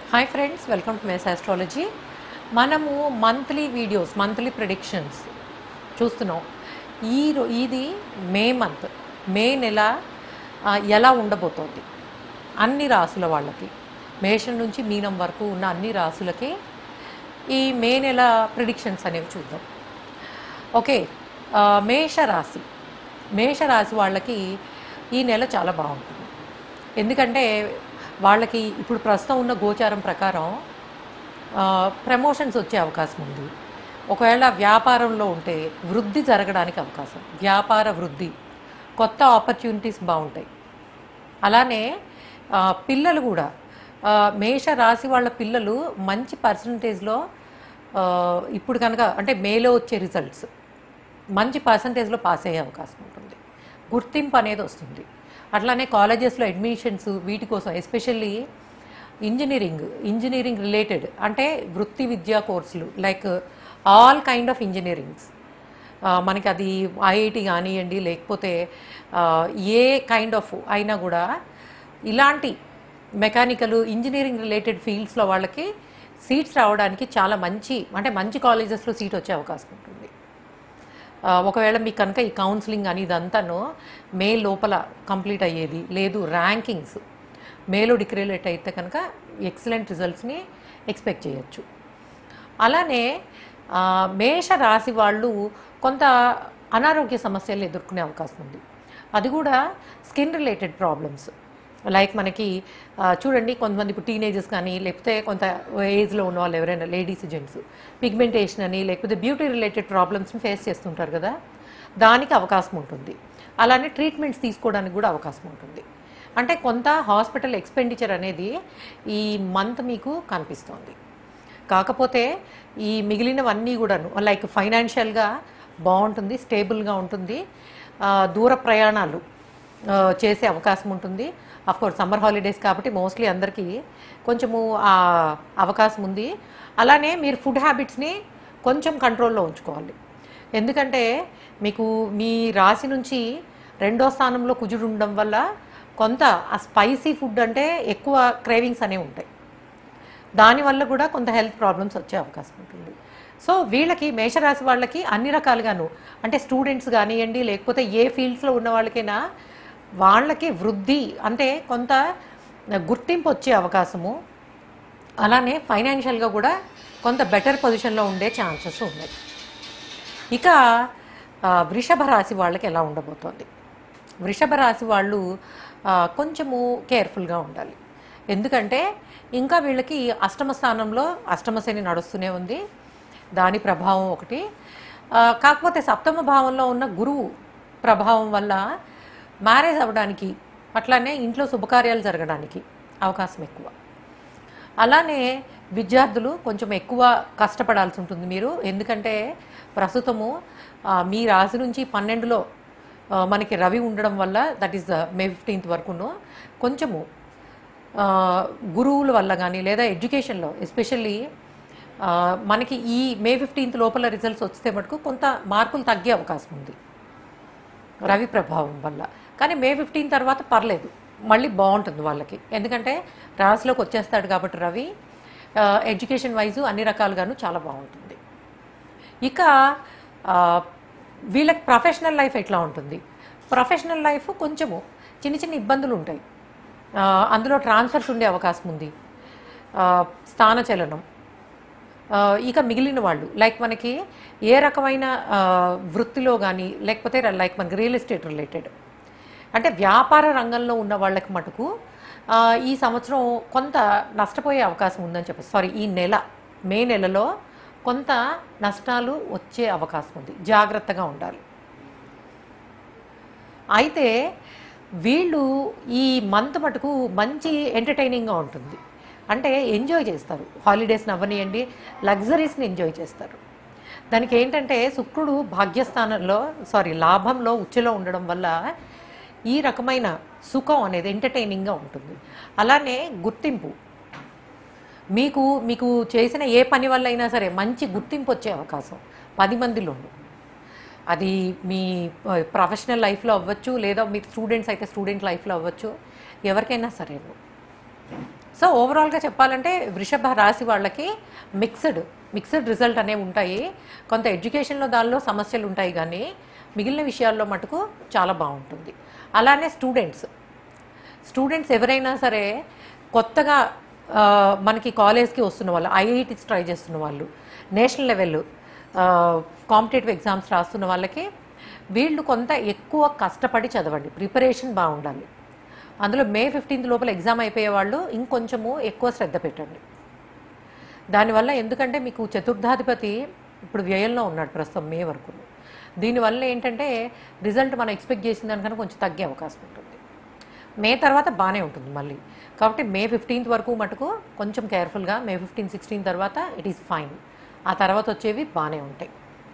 hi friends welcome to MS astrology మనము monthly videos monthly predictions చూస్తున్నాం ఈ రో- ఇది మే మంత్ మే నెల ఆ, ఎలా ఉండబోతోంది అన్ని రాసుల వాళ్ళకి మేషం నుంచి మీనం వరకు ఉన్న అన్ని రాసులకి ఈ మే నెల ప్రిడిక్షన్స్ అనేవి చూద్దాం ఓకే ఆ, మేషరాశి మేషరాశి వాళ్ళకి ఈ నెల చాలా బాగుంటుంది ఎందుకంటే వాళ్ళకి ఇప్పుడు ప్రస్తుతం ఉన్న గోచారం ప్రకారం ప్రమోషన్స్ వచ్చే అవకాశం ఉంది ఒకవేళ వ్యాపారంలో ఉంటే వృద్ధి జరగడానికి అవకాశం వ్యాపార వృద్ధి కొత్త ఆపర్చునిటీస్ బాగుంటాయి అలానే ఆ, పిల్లలు కూడా ఆ, మేష రాశి వాళ్ళ పిల్లలు మంచి పర్సంటేజ్లో ఇప్పుడు కనుక అంటే మేలో వచ్చే రిజల్ట్స్ మంచి పర్సంటేజ్లో పాస్ అయ్యే అవకాశం ఉంటుంది గుర్తింపు అనేది వస్తుంది అట్లానే కాలేజెస్లో అడ్మిషన్స్ వీటి కోసం ఎస్పెషల్లీ ఇంజనీరింగ్ ఇంజనీరింగ్ రిలేటెడ్ అంటే వృత్తి విద్యా courses like all kind of engineerings మనకి అది ఐఐటి కానివ్వండి లేకపోతే ఆ, ఏ కైండ్ ఆఫ్ అయినా కూడా ఇలాంటి మెకానికల్ ఇంజనీరింగ్ రిలేటెడ్ ఫీల్డ్స్లో వాళ్ళకి సీట్స్ రావడానికి చాలా మంచి అంటే మంచి కాలేజెస్లో సీట్ వచ్చే అవకాశం ఉంటుంది ఆ, ఒకవేళ మీకు కనుక ఈ కౌన్సిలింగ్ అని ఇదంతాను మే లోపల కంప్లీట్ అయ్యేది లేదు ర్యాంకింగ్స్ మేలో డిక్రిలేట్ అయితే కనుక ఎక్సలెంట్ రిజల్ట్స్ని ఎక్స్పెక్ట్ చేయొచ్చు అలానే ఆ, మేష రాశి వాళ్ళు కొంత అనారోగ్య సమస్యలు ఎదుర్కొనే అవకాశం ఉంది అది కూడా స్కిన్ రిలేటెడ్ ప్రాబ్లమ్స్ లైక్ మనకి ఆ, చూడండి కొంతమంది ఇప్పుడు టీనేజర్స్ కానీ లేకపోతే కొంత ఏజ్లో ఉన్న వాళ్ళు ఎవరైనా లేడీస్ జెంట్స్ పిగ్మెంటేషన్ అని లేకపోతే బ్యూటీ రిలేటెడ్ ప్రాబ్లమ్స్ని ఫేస్ చేస్తుంటారు కదా దానికి అవకాశం ఉంటుంది అలానే ట్రీట్మెంట్స్ తీసుకోవడానికి కూడా అవకాశం ఉంటుంది అంటే కొంత హాస్పిటల్ ఎక్స్పెండిచర్ అనేది ఈ మంత్ మీకు కనిపిస్తోంది కాకపోతే ఈ మిగిలినవన్నీ కూడాను లైక్ ఫైనాన్షియల్గా బాగుంటుంది స్టేబుల్గా ఉంటుంది ఆ, దూర ప్రయాణాలు ఆ, చేసే అవకాశం ఉంటుంది కోర్స్ సమ్మర్ హాలిడేస్ కాబట్టి మోస్ట్లీ అందరికీ కొంచెము ఆ అవకాశం ఉంది అలానే మీరు ఫుడ్ హ్యాబిట్స్ని కొంచెం కంట్రోల్లో ఉంచుకోవాలి ఎందుకంటే మీకు మీ రాశి నుంచి రెండో స్థానంలో కుజుడు ఉండడం వల్ల కొంత ఆ స్పైసీ ఫుడ్ అంటే ఎక్కువ క్రేవింగ్స్ అనేవి ఉంటాయి దానివల్ల కూడా కొంత హెల్త్ ప్రాబ్లమ్స్ వచ్చే అవకాశం ఉంటుంది సో వీళ్ళకి మేషరాశి వాళ్ళకి అన్ని రకాలుగాను అంటే స్టూడెంట్స్ కానివ్వండి లేకపోతే ఏ ఫీల్డ్స్లో ఉన్న వాళ్ళకైనా వాళ్ళకి వృద్ధి అంటే కొంత గుర్తింపు వచ్చే అవకాశము అలానే ఫైనాన్షియల్గా కూడా కొంత బెటర్ పొజిషన్లో ఉండే ఛాన్సెస్ ఉన్నాయి ఇక ఆ, వృషభ రాశి వాళ్ళకి ఎలా ఉండబోతోంది వృషభ రాశి వాళ్ళు ఆ, కొంచెము కేర్ఫుల్గా ఉండాలి ఎందుకంటే ఇంకా వీళ్ళకి అష్టమ స్థానంలో అష్టమ శని నడుస్తూనే ఉంది దాని ప్రభావం ఒకటి ఆ, కాకపోతే సప్తమ భావంలో ఉన్న గురువు ప్రభావం వల్ల మ్యారేజ్ అవ్వడానికి అట్లానే ఇంట్లో శుభకార్యాలు జరగడానికి అవకాశం ఎక్కువ అలానే విద్యార్థులు కొంచెం ఎక్కువ కష్టపడాల్సి ఉంటుంది మీరు ఎందుకంటే ప్రస్తుతము ఆ, మీ రాశి నుంచి పన్నెండులో ఆ, మనకి రవి ఉండడం వల్ల దట్ ఈస్ మే ఫిఫ్టీన్త్ వరకును కొంచెము ఆ, గురువుల వల్ల కానీ లేదా ఎడ్యుకేషన్లో ఎస్పెషల్లీ మనకి ఈ మే ఫిఫ్టీన్త్ లోపల రిజల్ట్స్ వస్తే మటుకు కొంత మార్కులు తగ్గే అవకాశం ఉంది రవి ప్రభావం వల్ల కానీ మే ఫిఫ్టీన్ తర్వాత పర్లేదు మళ్ళీ బాగుంటుంది వాళ్ళకి ఎందుకంటే రాశిలోకి వచ్చేస్తాడు కాబట్టి రవి ఆ, ఎడ్యుకేషన్ వైజు అన్ని రకాలుగాను చాలా బాగుంటుంది ఇక ఆ, వీళ్ళకి ప్రొఫెషనల్ లైఫ్ ఎట్లా ఉంటుంది ప్రొఫెషనల్ లైఫ్ కొంచెము చిన్న చిన్న ఇబ్బందులు ఉంటాయి ఆ, అందులో ట్రాన్స్ఫర్స్ ఉండే అవకాశం ఉంది ఆ, స్థానచలనం ఆ, ఇక మిగిలిన వాళ్ళు లైక్ మనకి ఏ రకమైన ఆ, వృత్తిలో కానీ లేకపోతే లైక్ మనకి రియల్ ఎస్టేట్ రిలేటెడ్ అంటే వ్యాపార రంగంలో ఉన్న వాళ్ళకి మటుకు ఆ, ఈ సంవత్సరం కొంత నష్టపోయే అవకాశం ఉందని చెప్పి సారీ ఈ నెల మే నెలలో కొంత నష్టాలు వచ్చే అవకాశం ఉంది జాగ్రత్తగా ఉండాలి అయితే వీళ్ళు ఈ మంత్ మటుకు మంచి ఎంటర్టైనింగ్గా ఉంటుంది అంటే ఎంజాయ్ చేస్తారు హాలిడేస్ని అవ్వనియండి లగ్జరీస్ని ఎంజాయ్ చేస్తారు దానికి ఏంటంటే శుక్రుడు భాగ్యస్థానంలో సారీ లాభంలో ఉచ్చులో ఉండడం వల్ల ఈ రకమైన సుఖం అనేది ఎంటర్టైనింగ్గా ఉంటుంది అలానే గుర్తింపు మీకు మీకు చేసిన ఏ పని వల్ల అయినా సరే మంచి గుర్తింపు వచ్చే అవకాశం పది మందిలోనూ అది మీ ప్రొఫెషనల్ లైఫ్లో అవ్వచ్చు లేదా మీ స్టూడెంట్స్ అయితే స్టూడెంట్ లైఫ్లో అవ్వచ్చు ఎవరికైనా సరే సో ఓవరాల్గా చెప్పాలంటే వృషభ రాశి వాళ్ళకి మిక్స్డ్ మిక్స్డ్ రిజల్ట్ అనేవి ఉంటాయి కొంత ఎడ్యుకేషన్లో దానిలో సమస్యలు ఉంటాయి కానీ మిగిలిన విషయాల్లో మటుకు చాలా బాగుంటుంది అలానే స్టూడెంట్స్ స్టూడెంట్స్ ఎవరైనా సరే కొత్తగా ఆ, మనకి కాలేజ్కి వస్తున్న వాళ్ళు ఐఐటీస్ ట్రై చేస్తున్న వాళ్ళు నేషనల్ లెవెల్ కాంపిటేటివ్ ఎగ్జామ్స్ రాస్తున్న వాళ్ళకి వీళ్ళు కొంత ఎక్కువ కష్టపడి చదవండి ప్రిపరేషన్ బాగుండాలి అందులో మే ఫిఫ్టీన్త్ లోపల ఎగ్జామ్ అయిపోయే వాళ్ళు ఇంకొంచెము ఎక్కువ శ్రద్ధ పెట్టండి దానివల్ల ఎందుకంటే మీకు చతుర్థాధిపతి ఇప్పుడు వ్యయంలో ఉన్నాడు ప్రస్తుతం మే వరకు దీనివల్ల ఏంటంటే రిజల్ట్ మనం ఎక్స్పెక్ట్ చేసిన దానికన్నా కొంచెం తగ్గే అవకాశం ఉంటుంది మే తర్వాత బాగానే ఉంటుంది మళ్ళీ కాబట్టి మే ఫిఫ్టీన్త్ వరకు మటుకు కొంచెం కేర్ఫుల్గా మే ఫిఫ్టీన్ సిక్స్టీన్ తర్వాత ఇట్ ఈస్ ఫైన్ ఆ తర్వాత వచ్చేవి బాగానే ఉంటాయి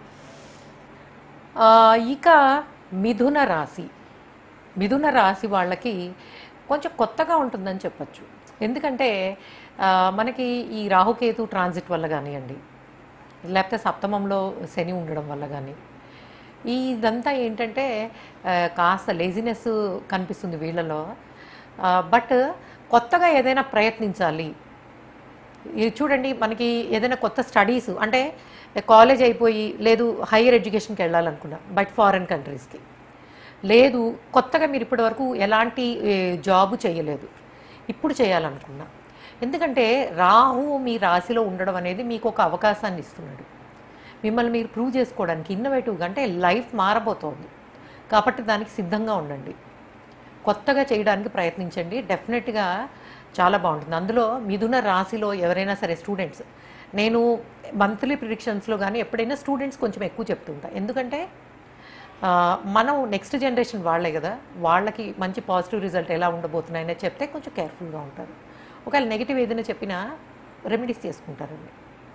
ఆ, ఇక మిథున రాశి మిథున రాశి వాళ్ళకి కొంచెం కొత్తగా ఉంటుందని చెప్పచ్చు ఎందుకంటే ఆ, మనకి ఈ రాహుకేతు ట్రాన్సిట్ వల్ల కానివ్వండి లేకపోతే సప్తమంలో శని ఉండడం వల్ల కానీ ఈ ఇదంతా ఏంటంటే ఆ, కాస్త లేజినెస్ కనిపిస్తుంది వీళ్ళలో బట్ కొత్తగా ఏదైనా ప్రయత్నించాలి ఇది చూడండి మనకి ఏదైనా కొత్త స్టడీస్ అంటే కాలేజ్ అయిపోయి లేదు హైయర్ ఎడ్యుకేషన్కి వెళ్ళాలనుకున్నా బట్ ఫారెన్ కంట్రీస్కి లేదు కొత్తగా మీరు ఇప్పటి వరకు ఎలాంటి ఏ, జాబు చేయలేదు ఇప్పుడు చేయాలనుకున్నా ఎందుకంటే రాహు మీ రాశిలో ఉండడం అనేది మీకు ఒక అవకాశాన్ని ఇస్తున్నాడు మిమ్మల్ని మీరు ప్రూవ్ చేసుకోవడానికి ఇన్నోవేటివ్గా అంటే లైఫ్ మారబోతోంది కాబట్టి దానికి సిద్ధంగా ఉండండి కొత్తగా చేయడానికి ప్రయత్నించండి డెఫినెట్గా చాలా బాగుంటుంది అందులో మిథున రాశిలో ఎవరైనా సరే స్టూడెంట్స్ నేను మంత్లీ ప్రిడిక్షన్స్లో కానీ ఎప్పుడైనా స్టూడెంట్స్ కొంచెం ఎక్కువ చెప్తుంటా ఎందుకంటే ఆ, మనం నెక్స్ట్ జనరేషన్ వాళ్ళే కదా వాళ్ళకి మంచి పాజిటివ్ రిజల్ట్ ఎలా ఉండబోతున్నాయని చెప్తే కొంచెం కేర్ఫుల్గా ఉంటారు ఒకవేళ నెగిటివ్ ఏదైనా చెప్పినా రెమెడీస్ చేసుకుంటారండి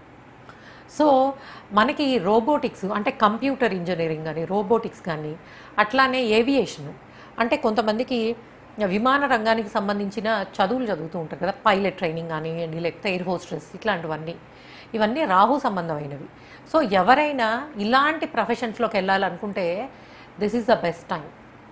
సో మనకి రోబోటిక్స్ అంటే కంప్యూటర్ ఇంజనీరింగ్ కానీ రోబోటిక్స్ కానీ అట్లానే ఏవియేషన్ అంటే కొంతమందికి విమాన రంగానికి సంబంధించిన చదువులు చదువుతూ ఉంటారు కదా పైలట్ ట్రైనింగ్ కానివ్వండి లేకపోతే ఎయిర్ హోస్టెస్ ఇట్లాంటివన్నీ ఇవన్నీ రాహు సంబంధమైనవి సో ఎవరైనా ఇలాంటి ప్రొఫెషన్స్లోకి వెళ్ళాలనుకుంటే this is the best time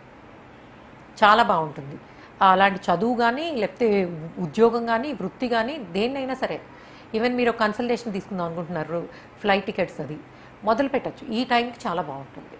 చాలా బాగుంటుంది అలాంటి చదువు కానీ లేకపోతే ఉద్యోగం కానీ వృత్తి కానీ దేన్నైనా సరే ఈవెన్ మీరు ఒక కన్సల్టేషన్ తీసుకుందాం అనుకుంటున్నారు ఫ్లైట్ టికెట్స్ అది మొదలు పెట్టచ్చు ఈ టైంకి చాలా బాగుంటుంది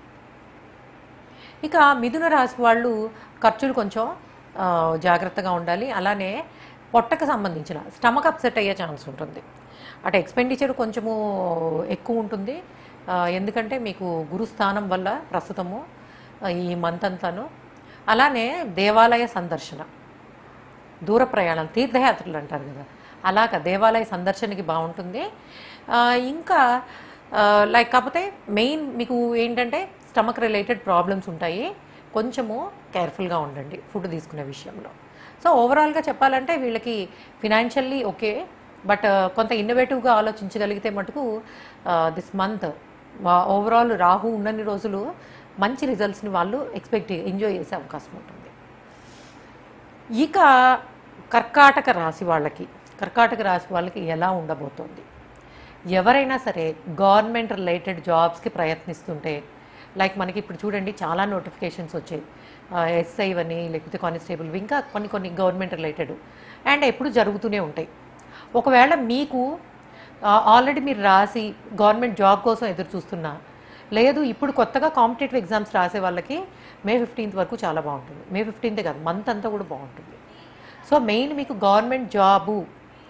ఇక మిథున రాశి వాళ్ళు ఖర్చులు కొంచెం ఆ, జాగ్రత్తగా ఉండాలి అలానే పొట్టకు సంబంధించిన స్టమక్ అప్సెట్ అయ్యే ఛాన్స్ ఉంటుంది అటు ఎక్స్పెండిచర్ కొంచెము ఎక్కువ ఉంటుంది ఆ, ఎందుకంటే మీకు గురుస్థానం వల్ల ప్రస్తుతము ఆ, ఈ మంత్ అంతాను అలానే దేవాలయ సందర్శన దూర ప్రయాణం తీర్థయాత్రలు అంటారు కదా అలాగ దేవాలయ సందర్శనకి బాగుంటుంది ఆ, ఇంకా ఆ, లైక్ కాకపోతే మెయిన్ మీకు ఏంటంటే స్టమక్ రిలేటెడ్ ప్రాబ్లమ్స్ ఉంటాయి కొంచెము కేర్ఫుల్గా ఉండండి ఫుడ్ తీసుకునే విషయంలో సో ఓవరాల్గా చెప్పాలంటే వీళ్ళకి ఫినాన్షియల్లీ ఓకే బట్ కొంత ఇన్నోవేటివ్గా ఆలోచించగలిగితే మటుకు దిస్ మంత్ ఓవరాల్ రాహు ఉన్నన్ని రోజులు మంచి రిజల్ట్స్ని వాళ్ళు ఎక్స్పెక్ట్ ఎంజాయ్ చేసే అవకాశం ఉంటుంది ఇక కర్కాటక రాశి వాళ్ళకి కర్కాటక రాశి వాళ్ళకి ఎలా ఉండబోతోంది ఎవరైనా సరే గవర్నమెంట్ రిలేటెడ్ జాబ్స్కి ప్రయత్నిస్తుంటే లైక్ మనకి ఇప్పుడు చూడండి చాలా నోటిఫికేషన్స్ వచ్చాయి ఎస్ఐ అని లేకపోతే కానిస్టేబుల్ ఇంకా కొన్ని కొన్ని గవర్నమెంట్ రిలేటెడ్ అండ్ ఎప్పుడు జరుగుతూనే ఉంటాయి ఒకవేళ మీకు ఆల్రెడీ మీరు రాసి గవర్నమెంట్ జాబ్ కోసం ఎదురు చూస్తున్నా లేదు ఇప్పుడు కొత్తగా కాంపిటేటివ్ ఎగ్జామ్స్ రాసే వాళ్ళకి మే ఫిఫ్టీన్త్ వరకు చాలా బాగుంటుంది మే ఫిఫ్టీన్తే కాదు మంత్ అంతా కూడా బాగుంటుంది సో మెయిన్ మీకు గవర్నమెంట్ జాబు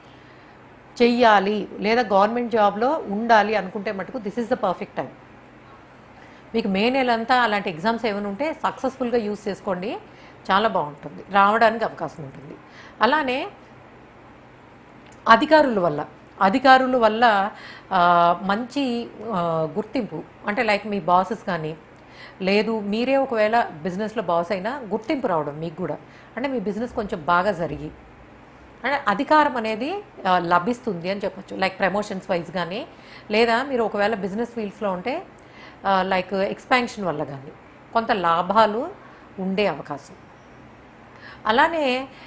చెయ్యాలి లేదా గవర్నమెంట్ జాబ్లో ఉండాలి అనుకుంటే మటుకు this is the perfect time మీకు మే నెలంతా అలాంటి ఎగ్జామ్స్ ఏమైనా ఉంటే సక్సెస్ఫుల్గా యూస్ చేసుకోండి చాలా బాగుంటుంది రావడానికి అవకాశం ఉంటుంది అలానే అధికారుల వల్ల అధికారుల వల్ల ఆ, మంచి ఆ, గుర్తింపు అంటే లైక్ మీ బాసెస్ కానీ లేదు మీరే ఒకవేళ బిజినెస్లో బాస్ అయినా గుర్తింపు రావడం మీకు కూడా అంటే మీ బిజినెస్ కొంచెం బాగా జరిగి అంటే అధికారం అనేది ఆ, లభిస్తుంది అని చెప్పొచ్చు లైక్ ప్రమోషన్స్ వైజ్ కానీ లేదా మీరు ఒకవేళ బిజినెస్ ఫీల్డ్స్లో ఉంటే ఆ, లైక్ ఎక్స్పాన్షన్ వల్ల కానీ కొంత లాభాలు ఉండే అవకాశం అలానే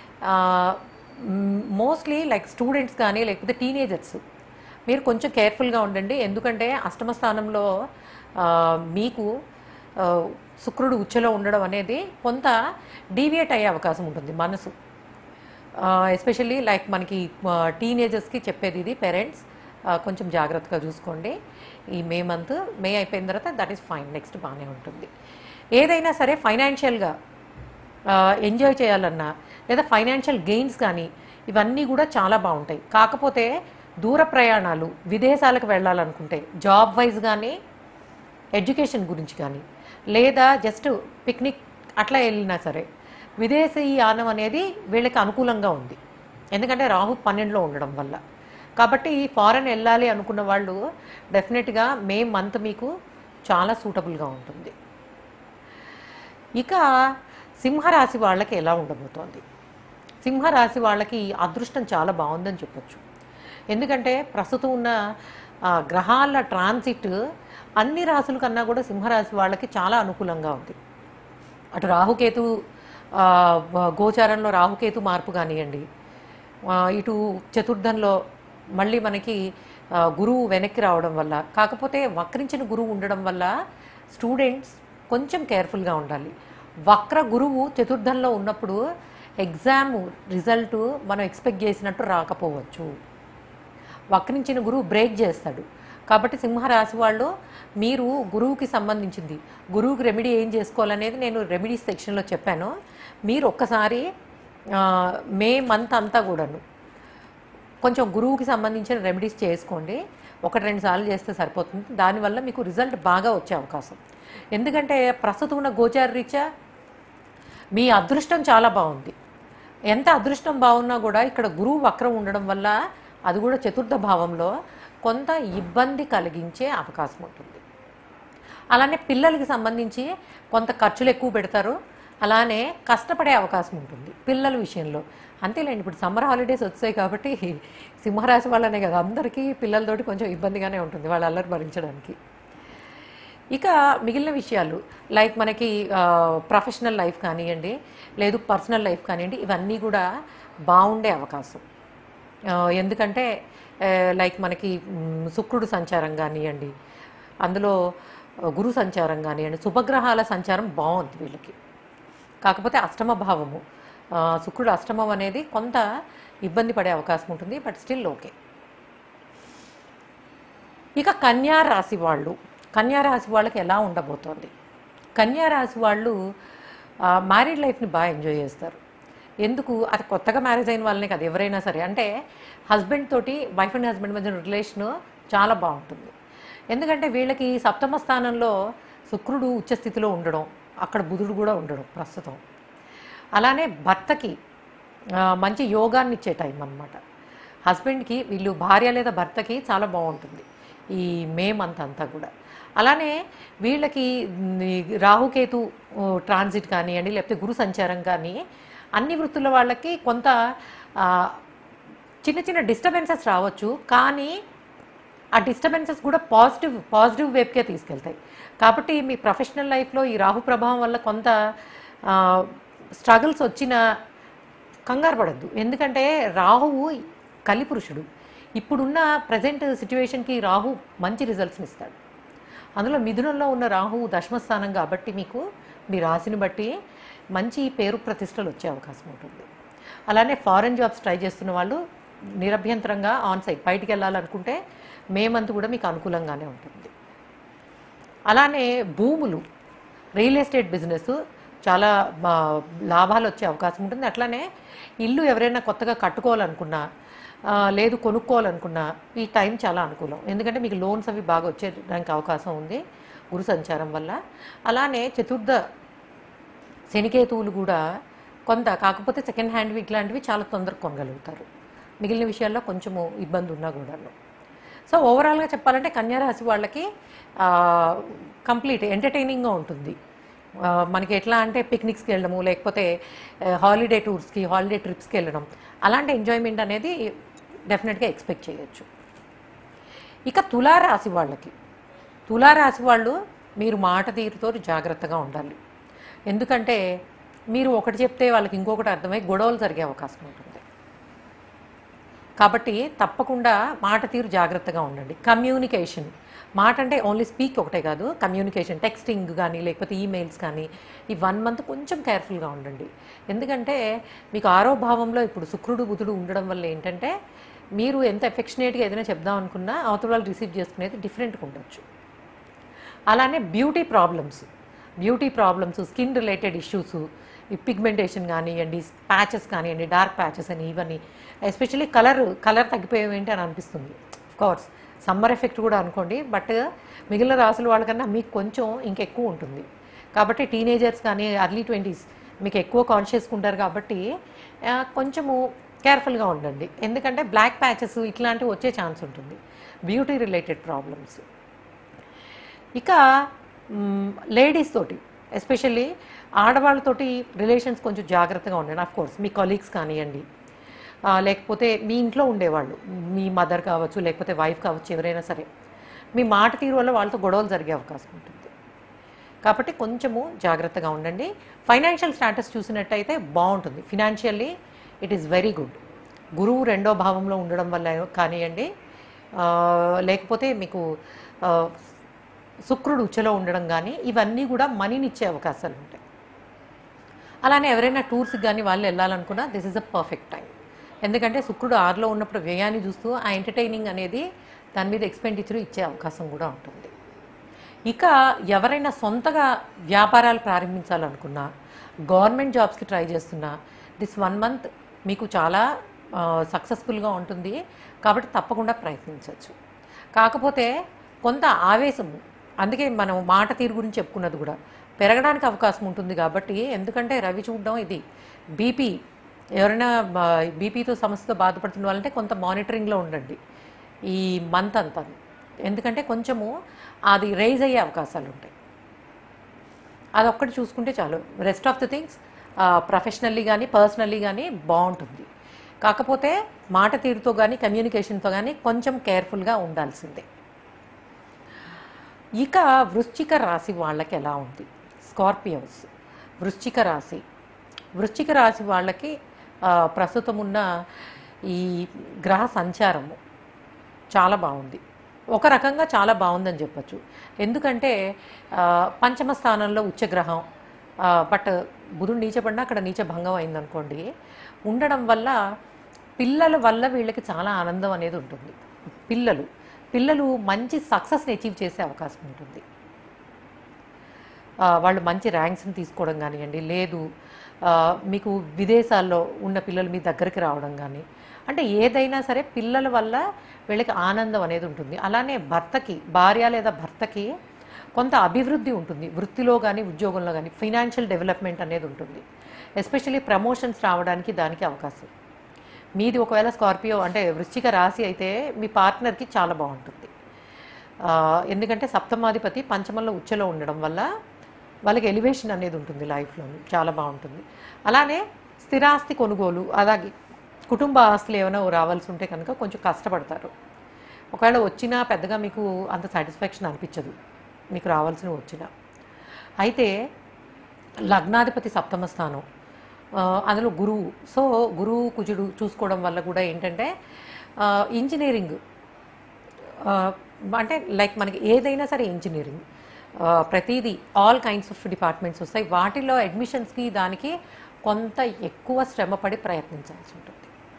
మోస్ట్లీ లైక్ స్టూడెంట్స్ కానీ లేకపోతే టీనేజర్స్ మీరు కొంచెం కేర్ఫుల్గా ఉండండి ఎందుకంటే అష్టమ స్థానంలో ఆ, మీకు ఆ, శుక్రుడు ఉచ్చలో ఉండడం అనేది కొంత డీవియేట్ అయ్యే అవకాశం ఉంటుంది మనసు ఎస్పెషల్లీ లైక్ మనకి టీనేజర్స్కి చెప్పేది ఇది పేరెంట్స్ కొంచెం జాగ్రత్తగా చూసుకోండి ఈ మే మంత్ మే అయిపోయిన తర్వాత దట్ ఈస్ ఫైన్ నెక్స్ట్ బాగానే ఉంటుంది ఏదైనా సరే ఫైనాన్షియల్గా ఎంజాయ్ చేయాలన్నా లేదా ఫైనాన్షియల్ గెయిన్స్ కానీ ఇవన్నీ కూడా చాలా బాగుంటాయి కాకపోతే దూర ప్రయాణాలు విదేశాలకు వెళ్ళాలనుకుంటే జాబ్ వైజ్ కానీ ఎడ్యుకేషన్ గురించి కానీ లేదా జస్ట్ పిక్నిక్ అట్లా వెళ్ళినా సరే విదేశీ యానం అనేది వీళ్ళకి అనుకూలంగా ఉంది ఎందుకంటే రాహు పన్నెండులో ఉండడం వల్ల కాబట్టి ఫారెన్ వెళ్ళాలి అనుకున్న వాళ్ళు డెఫినెట్గా మే మంత్ మీకు చాలా సూటబుల్గా ఉంటుంది ఇక సింహరాశి వాళ్ళకి ఎలా ఉండబోతోంది సింహరాశి వాళ్ళకి అదృష్టం చాలా బాగుందని చెప్పొచ్చు ఎందుకంటే ప్రస్తుతం ఉన్న ఆ, గ్రహాల ట్రాన్సిట్ అన్ని రాసుల కన్నా కూడా సింహరాశి వాళ్ళకి చాలా అనుకూలంగా ఉంది అటు రాహుకేతు ఆ, గోచారంలో రాహుకేతు మార్పు కానివ్వండి ఆ, ఇటు చతుర్థంలో మళ్ళీ మనకి ఆ, గురువు వెనక్కి రావడం వల్ల కాకపోతే వక్రించిన గురువు ఉండడం వల్ల స్టూడెంట్స్ కొంచెం కేర్ఫుల్గా ఉండాలి వక్ర గురువు చతుర్థంలో ఉన్నప్పుడు ఎగ్జామ్ రిజల్ట్ మనం ఎక్స్పెక్ట్ చేసినట్టు రాకపోవచ్చు వక్రించిన గురువు బ్రేక్ చేస్తాడు కాబట్టి సింహరాశి వాళ్ళు మీరు గురువుకి సంబంధించింది గురువుకి రెమెడీ ఏం చేసుకోవాలనేది నేను రెమెడీస్ సెక్షన్లో చెప్పాను మీరు ఒక్కసారి ఆ, మే మంత్ అంతా కూడాను కొంచెం గురువుకి సంబంధించిన రెమెడీస్ చేసుకోండి ఒకటి రెండు సార్లు చేస్తే సరిపోతుంది దానివల్ల మీకు రిజల్ట్ బాగా వచ్చే అవకాశం ఎందుకంటే ప్రస్తుతం ఉన్న గోచార రీత్యా మీ అదృష్టం చాలా బాగుంది ఎంత అదృష్టం బాగున్నా కూడా ఇక్కడ గురువు వక్రం ఉండడం వల్ల అది కూడా చతుర్థ భావంలో కొంత ఇబ్బంది కలిగించే అవకాశం ఉంటుంది అలానే పిల్లలకి సంబంధించి కొంత ఖర్చులు ఎక్కువ పెడతారు అలానే కష్టపడే అవకాశం ఉంటుంది పిల్లల విషయంలో అంతేలేండి ఇప్పుడు సమ్మర్ హాలిడేస్ వచ్చాయి కాబట్టి సింహరాశి వాళ్ళనే కదా అందరికీ పిల్లలతోటి కొంచెం ఇబ్బందిగానే ఉంటుంది వాళ్ళ అల్లరి భరించడానికి ఇక మిగిలిన విషయాలు లైక్ మనకి ప్రొఫెషనల్ లైఫ్ కానివ్వండి లేదు పర్సనల్ లైఫ్ కానివ్వండి ఇవన్నీ కూడా బాగుండే అవకాశం ఆ, ఎందుకంటే లైక్ మనకి మ్, శుక్రుడు సంచారం కానివ్వండి అందులో ఆ, గురు సంచారం కానివ్వండి శుభగ్రహాల సంచారం బాగుంది వీళ్ళకి కాకపోతే అష్టమ భావము ఆ, శుక్రుడు అష్టమం అనేది కొంత ఇబ్బంది పడే అవకాశం ఉంటుంది బట్ స్టిల్ ఓకే ఇక కన్యా రాశి వాళ్ళు కన్యా రాశి వాళ్ళకి ఎలా ఉండబోతోంది కన్యా రాశి వాళ్ళు మ్యారీడ్ లైఫ్ని బాగా ఎంజాయ్ చేస్తారు ఎందుకు అది కొత్తగా మ్యారేజ్ అయిన వాళ్ళనే కదా ఎవరైనా సరే అంటే హస్బెండ్ తోటి వైఫ్ అండ్ హస్బెండ్ మధ్య రిలేషన్ చాలా బాగుంటుంది ఎందుకంటే వీళ్ళకి సప్తమ స్థానంలో శుక్రుడు ఉచ్చస్థితిలో ఉండడం అక్కడ బుధుడు కూడా ఉండడం ప్రస్తుతం అలానే భర్తకి ఆ, మంచి యోగాన్ని ఇచ్చే టైం అనమాట హస్బెండ్కి వీళ్ళు భార్య లేదా భర్తకి చాలా బాగుంటుంది ఈ మే మంత్ అంతా కూడా అలానే వీళ్ళకి మ్, ఈ రాహుకేతు ఓ, ట్రాన్సిట్ కానివ్వండి లేకపోతే గురు సంచారం కానీ అన్ని వృత్తుల వాళ్ళకి కొంత ఆ, చిన్న చిన్న డిస్టర్బెన్సెస్ రావచ్చు కానీ ఆ డిస్టర్బెన్సెస్ కూడా పాజిటివ్ పాజిటివ్ వైపుకే తీసుకెళ్తాయి కాబట్టి మీ ప్రొఫెషనల్ లైఫ్లో ఈ రాహు ప్రభావం వల్ల కొంత స్ట్రగుల్స్ వచ్చిన కంగారు పడద్దు ఎందుకంటే రాహువు కలిపురుషుడు ఇప్పుడున్న ప్రజెంట్ సిచ్యువేషన్కి రాహు మంచి రిజల్ట్స్ని ఇస్తాడు అందులో మిథునంలో ఉన్న రాహువు దశమస్థానం కాబట్టి మీకు మీ రాశిని బట్టి మంచి పేరు ప్రతిష్టలు వచ్చే అవకాశం ఉంటుంది అలానే ఫారెన్ జాబ్స్ ట్రై చేస్తున్న వాళ్ళు నిరభ్యంతరంగా ఆన్ సైట్ బయటికి వెళ్ళాలనుకుంటే మే మంత్ కూడా మీకు అనుకూలంగానే ఉంటుంది అలానే భూములు రియల్ ఎస్టేట్ బిజినెస్ చాలా ఆ, లాభాలు వచ్చే అవకాశం ఉంటుంది అట్లానే ఇల్లు ఎవరైనా కొత్తగా కట్టుకోవాలనుకున్నా ఆ, లేదు కొనుక్కోవాలనుకున్నా ఈ టైం చాలా అనుకూలం ఎందుకంటే మీకు లోన్స్ అవి బాగా వచ్చేదానికి అవకాశం ఉంది గురు సంచారం వల్ల అలానే చతుర్థ శనికేతువులు కూడా కొంత కాకపోతే సెకండ్ హ్యాండ్ ఇట్లాంటివి చాలా తొందరగా కొనగలుగుతారు మిగిలిన విషయాల్లో కొంచెము ఇబ్బంది ఉన్నా కూడాను సో ఓవరాల్గా చెప్పాలంటే కన్యారాశి వాళ్ళకి కంప్లీట్ ఎంటర్టైనింగ్గా ఉంటుంది ఆ, మనకి ఎట్లా అంటే పిక్నిక్స్కి వెళ్ళడము లేకపోతే హాలిడే టూర్స్కి హాలిడే ట్రిప్స్కి వెళ్ళడం అలాంటి ఎంజాయ్మెంట్ అనేది డెఫినెట్గా ఎక్స్పెక్ట్ చేయొచ్చు ఇక తులారాశి వాళ్ళకి తులారాశి వాళ్ళు మీరు మాట తీరుతో జాగ్రత్తగా ఉండాలి ఎందుకంటే మీరు ఒకటి చెప్తే వాళ్ళకి ఇంకొకటి అర్థమై గొడవలు జరిగే అవకాశం ఉంటుంది కాబట్టి తప్పకుండా మాట తీరు జాగ్రత్తగా ఉండండి కమ్యూనికేషన్ మాట అంటే ఓన్లీ స్పీక్ ఒకటే కాదు కమ్యూనికేషన్ టెక్స్టింగ్ కానీ లేకపోతే ఈమెయిల్స్ కానీ ఈ వన్ మంత్ కొంచెం కేర్ఫుల్గా ఉండండి ఎందుకంటే మీకు ఆరో భావంలో ఇప్పుడు శుక్రుడు బుధుడు ఉండడం వల్ల ఏంటంటే మీరు ఎంత ఎఫెక్షనేట్గా ఏదైనా చెప్దాం అనుకున్నా అవతల వాళ్ళు రిసీవ్ చేసుకునేది డిఫరెంట్గా ఉండొచ్చు అలానే beauty problems beauty problems skin related issues ఈ పిగ్మెంటేషన్ కానివ్వండి ప్యాచెస్ కానివ్వండి డార్క్ ప్యాచెస్ అని ఇవన్నీ ఎస్పెషల్లీ కలర్ కలర్ తగ్గిపోయేవి ఏంటి అని అనిపిస్తుంది కోర్స్ సమ్మర్ ఎఫెక్ట్ కూడా అనుకోండి బట్ మిగిలిన రాసుల వాళ్ళకన్నా మీకు కొంచెం ఇంకెక్కువ ఉంటుంది కాబట్టి టీనేజర్స్ కానీ అర్లీ ట్వంటీస్ మీకు ఎక్కువ కాన్షియస్గా ఉంటారు కాబట్టి ఆ, కొంచెము కేర్ఫుల్గా ఉండండి ఎందుకంటే బ్లాక్ ప్యాచెస్ ఇట్లాంటివి వచ్చే ఛాన్స్ ఉంటుంది బ్యూటీ రిలేటెడ్ ప్రాబ్లమ్స్ ఇక లేడీస్ తోటి ఎస్పెషల్లీ ఆడవాళ్ళతోటి రిలేషన్స్ కొంచెం జాగ్రత్తగా ఉండండి ఆఫ్ కోర్స్ మీ కొలీగ్స్ కానివ్వండి ఆ, లేకపోతే మీ ఇంట్లో ఉండేవాళ్ళు మీ మదర్ కావచ్చు లేకపోతే వైఫ్ కావచ్చు ఎవరైనా సరే మీ మాట తీరు వల్ల వాళ్ళతో గొడవలు జరిగే అవకాశం ఉంటుంది కాబట్టి కొంచెము జాగ్రత్తగా ఉండండి ఫైనాన్షియల్ స్టాటస్ చూసినట్టయితే బాగుంటుంది financially it is very good గురువు రెండో భావంలో ఉండడం వల్ల కానివ్వండి ఆ, లేకపోతే మీకు ఆ, శుక్రుడు ఉచ్చలో ఉండడం కానీ ఇవన్నీ కూడా మనీని ఇచ్చే అవకాశాలు ఉంటాయి అలానే ఎవరైనా టూర్స్కి కానీ వాళ్ళు వెళ్ళాలనుకున్నా this is a perfect time ఎందుకంటే శుక్రుడు ఆరులో ఉన్నప్పుడు వ్యయాన్ని చూస్తూ ఆ ఎంటర్టైనింగ్ అనేది దాని మీద ఎక్స్పెండిచర్ ఇచ్చే అవకాశం కూడా ఉంటుంది ఇక ఎవరైనా సొంతగా వ్యాపారాలు ప్రారంభించాలనుకున్నా గవర్నమెంట్ జాబ్స్కి ట్రై చేస్తున్నా దిస్ వన్ మంత్ మీకు చాలా సక్సెస్ఫుల్గా ఉంటుంది కాబట్టి తప్పకుండా ప్రయత్నించవచ్చు కాకపోతే కొంత ఆవేశము అందుకే మనం మాట తీరు గురించి చెప్పుకున్నది కూడా పెరగడానికి అవకాశం ఉంటుంది కాబట్టి ఎందుకంటే రవి చూడడం ఇది బీపీ ఎవరైనా బీపీతో సమస్యతో బాధపడుతున్న వాళ్ళంటే కొంత మానిటరింగ్లో ఉండండి ఈ మంత్ అంతా ఎందుకంటే కొంచెము అది రైజ్ అయ్యే అవకాశాలు ఉంటాయి అదొక్కటి చూసుకుంటే చాలు rest of the things professionally కానీ పర్సనల్లీ కానీ బాగుంటుంది కాకపోతే మాట తీరుతో కానీ కమ్యూనికేషన్తో కానీ కొంచెం కేర్ఫుల్గా ఉండాల్సిందే ఇక వృశ్చిక రాశి వాళ్ళకి ఎలా ఉంది స్కార్పియోస్ వృశ్చిక రాశి వృశ్చిక రాశి వాళ్ళకి ఆ, ప్రస్తుతం ఉన్న ఈ గ్రహ సంచారము చాలా బాగుంది ఒక రకంగా చాలా బాగుందని చెప్పొచ్చు ఎందుకంటే ఆ, పంచమ స్థానంలో ఉచ్చగ్రహం ఆ, బట్ బుధుడు నీచపడినా అక్కడ నీచ భంగం అయిందనుకోండి ఉండడం వల్ల పిల్లల వల్ల వీళ్ళకి చాలా ఆనందం అనేది ఉంటుంది పిల్లలు పిల్లలు మంచి సక్సెస్ని అచీవ్ చేసే అవకాశం ఉంటుంది ఆ, వాళ్ళు మంచి ర్యాంక్స్ని తీసుకోవడం కానివ్వండి లేదు ఆ, మీకు విదేశాల్లో ఉన్న పిల్లలు మీ దగ్గరికి రావడం కానీ అంటే ఏదైనా సరే పిల్లల వల్ల వీళ్ళకి ఆనందం అనేది ఉంటుంది అలానే భర్తకి భార్య లేదా భర్తకి కొంత అభివృద్ధి ఉంటుంది వృత్తిలో కానీ ఉద్యోగంలో కానీ ఫైనాన్షియల్ డెవలప్మెంట్ అనేది ఉంటుంది ఎస్పెషల్లీ ప్రమోషన్స్ రావడానికి దానికి అవకాశం మీది ఒకవేళ స్కార్పియో అంటే వృశ్చిక రాశి అయితే మీ పార్ట్నర్కి చాలా బాగుంటుంది ఆ, ఎందుకంటే సప్తమాధిపతి పంచమంలో ఉచ్చలో ఉండడం వల్ల వాళ్ళకి ఎలివేషన్ అనేది ఉంటుంది లైఫ్లో చాలా బాగుంటుంది అలానే స్థిరాస్తి కొనుగోలు అలాగే కుటుంబ ఆస్తులు ఏమైనా రావాల్సి ఉంటే కనుక కొంచెం కష్టపడతారు ఒకవేళ వచ్చినా పెద్దగా మీకు అంత సాటిస్ఫాక్షన్ అనిపించదు మీకు రావాల్సినవి వచ్చినా అయితే లగ్నాధిపతి సప్తమ స్థానం ఆ, అందులో గురువు సో గురువు కుజుడు చూసుకోవడం వల్ల కూడా ఏంటంటే ఆ, ఇంజనీరింగ్ ఆ, అంటే లైక్ మనకి ఏదైనా సరే ఇంజనీరింగ్ ఆ, ప్రతిదీ ఆల్ కైండ్స్ ఆఫ్ డిపార్ట్మెంట్స్ వస్తాయి వాటిలో అడ్మిషన్స్కి దానికి కొంత ఎక్కువ శ్రమపడి ప్రయత్నించాల్సి ఉంటుంది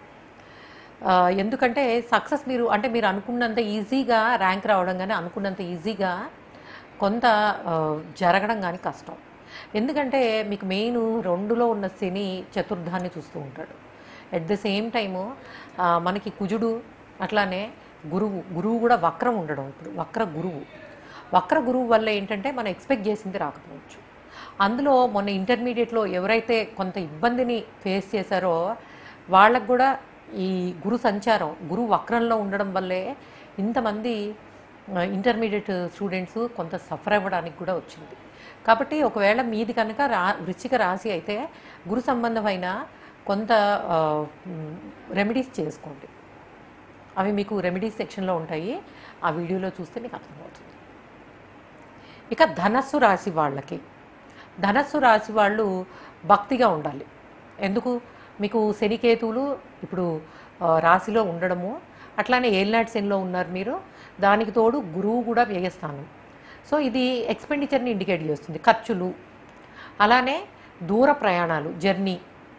ఆ, ఎందుకంటే సక్సెస్ మీరు అంటే మీరు అనుకున్నంత ఈజీగా ర్యాంక్ రావడం కానీ అనుకున్నంత ఈజీగా కొంత ఆ, జరగడం కానీ కష్టం ఎందుకంటే మీకు మెయిన్ రెండులో ఉన్న శని చతుర్థాన్ని చూస్తూ ఉంటాడు ఎట్ ద సేమ్ టైము మనకి కుజుడు అట్లానే గురువు గురువు కూడా వక్రం ఉండడం ఇప్పుడు వక్ర గురువు వక్ర గురువు వల్ల ఏంటంటే మనం ఎక్స్పెక్ట్ చేసింది రాకపోవచ్చు అందులో మొన్న ఇంటర్మీడియట్లో ఎవరైతే కొంత ఇబ్బందిని ఫేస్ చేశారో వాళ్ళకు కూడా ఈ గురు సంచారం గురు వక్రంలో ఉండడం వల్లే ఇంతమంది ఇంటర్మీడియట్ స్టూడెంట్స్ కొంత సఫర్ అవ్వడానికి కూడా వచ్చింది కాబట్టి ఒకవేళ మీది కనుక రా వృశ్చిక రాశి అయితే గురు సంబంధమైన కొంత రెమెడీస్ చేసుకోండి అవి మీకు రెమెడీస్ సెక్షన్లో ఉంటాయి ఆ వీడియోలో చూస్తే మీకు అర్థమవుతుంది ఇక ధనస్సు రాశి వాళ్ళకి ధనస్సు రాశి వాళ్ళు భక్తిగా ఉండాలి ఎందుకు మీకు శనికేతువులు ఇప్పుడు ఆ, రాశిలో ఉండడము అట్లానే ఏల్నాటి శనిలో ఉన్నారు మీరు దానికి తోడు గురువు కూడా వ్యయస్థానం సో ఇది ఎక్స్పెండిచర్ని ఇండికేట్ చేస్తుంది ఖర్చులు అలానే దూర ప్రయాణాలు జర్నీ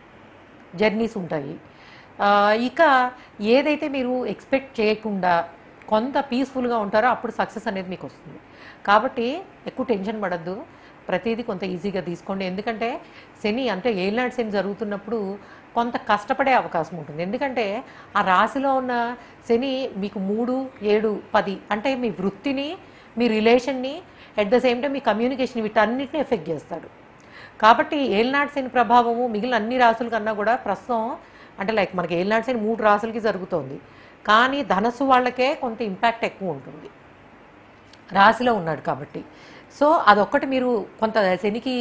జర్నీస్ ఉంటాయి ఆ, ఇక ఏదైతే మీరు ఎక్స్పెక్ట్ చేయకుండా కొంత పీస్ఫుల్గా ఉంటారో అప్పుడు సక్సెస్ అనేది మీకు వస్తుంది కాబట్టి ఎక్కువ టెన్షన్ పడద్దు ప్రతిదీ కొంత ఈజీగా తీసుకోండి ఎందుకంటే శని అంటే ఏళ్ళనాడు శని జరుగుతున్నప్పుడు కొంత కష్టపడే అవకాశం ఉంటుంది ఎందుకంటే ఆ రాశిలో ఉన్న శని మీకు మూడు ఏడు పది అంటే మీ వృత్తిని మీ రిలేషన్ని అట్ ద సేమ్ టైం మీ కమ్యూనికేషన్ వీటన్నిటిని ఎఫెక్ట్ చేస్తాడు కాబట్టి ఏల్నాడు శని ప్రభావము మిగిలిన అన్ని రాసుల కన్నా కూడా ప్రస్తుతం అంటే లైక్ మనకి ఏల్నాడు శని మూడు రాసులకి జరుగుతోంది కానీ ధనస్సు వాళ్ళకే కొంత ఇంపాక్ట్ ఎక్కువ ఉంటుంది రాశిలో ఉన్నాడు కాబట్టి సో అదొక్కటి మీరు కొంత శనికి